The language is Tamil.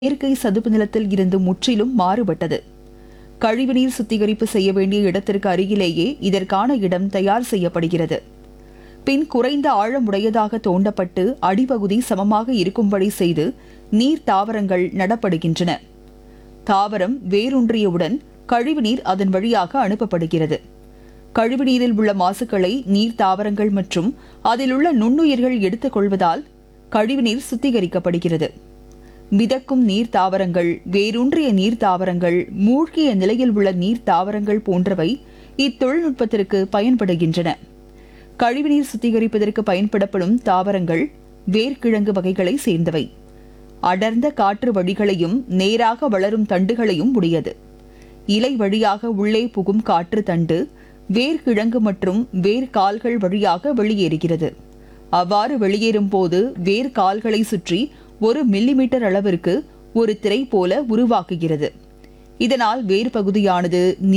இயற்கை சதுப்பு நிலத்தில் இருந்து முற்றிலும் மாறுபட்டது கழிவுநீர் சுத்திகரிப்பு செய்ய வேண்டிய இடத்திற்கு அருகிலேயே இதற்கான இடம் தயார் செய்யப்படுகிறது பின் குறைந்த ஆழமுடையதாக தோண்டப்பட்டு அடிப்பகுதி சமமாக இருக்கும்படி செய்து நீர் தாவரங்கள் நடப்படுகின்றன தாவரம் வேரூன்றியவுடன் கழிவுநீர் அதன் வழியாக அனுப்பப்படுகிறது கழிவுநீரில் உள்ள மாசுக்களை நீர் தாவரங்கள் மற்றும் அதில் உள்ள நுண்ணுயிர்கள் எடுத்துக்கொள்வதால் கழிவுநீர் சுத்திகரிக்கப்படுகிறது மிதக்கும் நீர் தாவரங்கள் வேரூன்றிய நீர் தாவரங்கள் மூழ்கிய நிலையில் உள்ள நீர் தாவரங்கள் போன்றவை இத்தொழில்நுட்பத்திற்கு பயன்படுகின்றன கழிவுநீர் சுத்திகரிப்பதற்கு பயன்படப்படும் தாவரங்கள் வேர்க்கிழங்கு வகைகளை சேர்ந்தவை அடர்ந்த காற்று வழிகளையும் நேராக வளரும் தண்டுகளையும் உடையது இலை வழியாக உள்ளே புகும் காற்று தண்டு வேர்க்கிழங்கு மற்றும் வேர்க்கால்கள் வழியாக வெளியேறுகிறது அவ்வாறு வெளியேறும் போது வேர்க்கால்களை சுற்றி ஒரு மில்லிமீட்டர் அளவிற்கு ஒரு திரை போல உருவாக்குகிறது இதனால் வேர் பகுதியானது